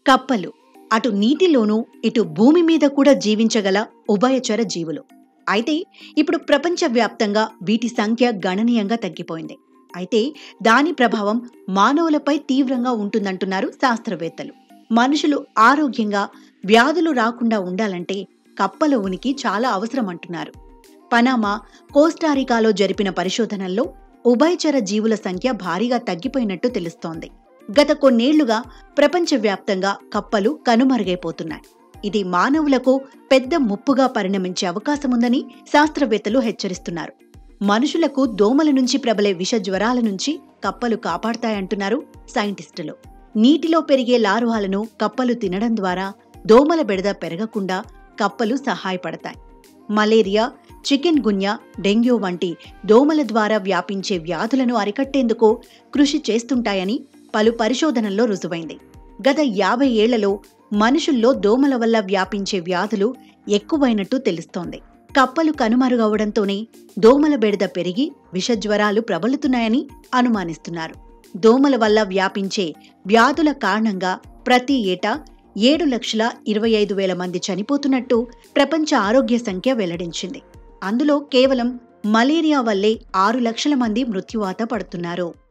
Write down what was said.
కప్పలు అటు నీటిలోనూ ఇటు భూమి మీద కూడా జీవించగల ఉభయచర జీవులు అయితే ఇప్పుడు ప్రపంచవ్యాప్తంగా వీటి సంఖ్య గణనీయంగా తగ్గిపోయింది అయితే దాని ప్రభావం మానవులపై తీవ్రంగా ఉంటుందంటున్నారు శాస్త్రవేత్తలు మనుషులు ఆరోగ్యంగా వ్యాధులు రాకుండా ఉండాలంటే కప్పల ఉనికి చాలా అవసరం అంటున్నారు పనామా కోస్టారికాలో జరిపిన పరిశోధనల్లో ఉభయచర జీవుల సంఖ్య భారీగా తగ్గిపోయినట్టు తెలుస్తోంది గత కొన్నేళ్లుగా ప్రపంచవ్యాప్తంగా కప్పలు కనుమరుగైపోతున్నాయి ఇది మానవులకు పెద్ద ముప్పుగా పరిణమించే అవకాశముందని శాస్త్రవేత్తలు హెచ్చరిస్తున్నారు మనుషులకు దోమల నుంచి ప్రబలే విష జ్వరాల నుంచి కప్పలు కాపాడతాయంటున్నారు సైంటిస్టులు నీటిలో పెరిగే లార్వాలను కప్పలు తినడం ద్వారా దోమల బెడద పెరగకుండా కప్పలు సహాయపడతాయి మలేరియా చికెన్ గున్యా డెంగ్యూ వంటి దోమల ద్వారా వ్యాపించే వ్యాధులను అరికట్టేందుకు కృషి చేస్తుంటాయని పలు పరిశోధనల్లో రుజువైంది గత యాభై ఏళ్లలో మనుషుల్లో దోమల వల్ల వ్యాపించే వ్యాధులు ఎక్కువైనట్టు తెలుస్తోంది కప్పలు కనుమరుగవడంతోనే దోమల బెడద పెరిగి విషజ్వరాలు ప్రబలుతున్నాయని అనుమానిస్తున్నారు దోమల వల్ల వ్యాపించే వ్యాధుల కారణంగా ప్రతి ఏటా ఏడు లక్షల ఇరవై ఐదు వేల మంది చనిపోతున్నట్టు ప్రపంచ ఆరోగ్య సంఖ్య వెల్లడించింది అందులో కేవలం మలేరియా వల్లే ఆరు లక్షల మంది మృత్యువాత పడుతున్నారు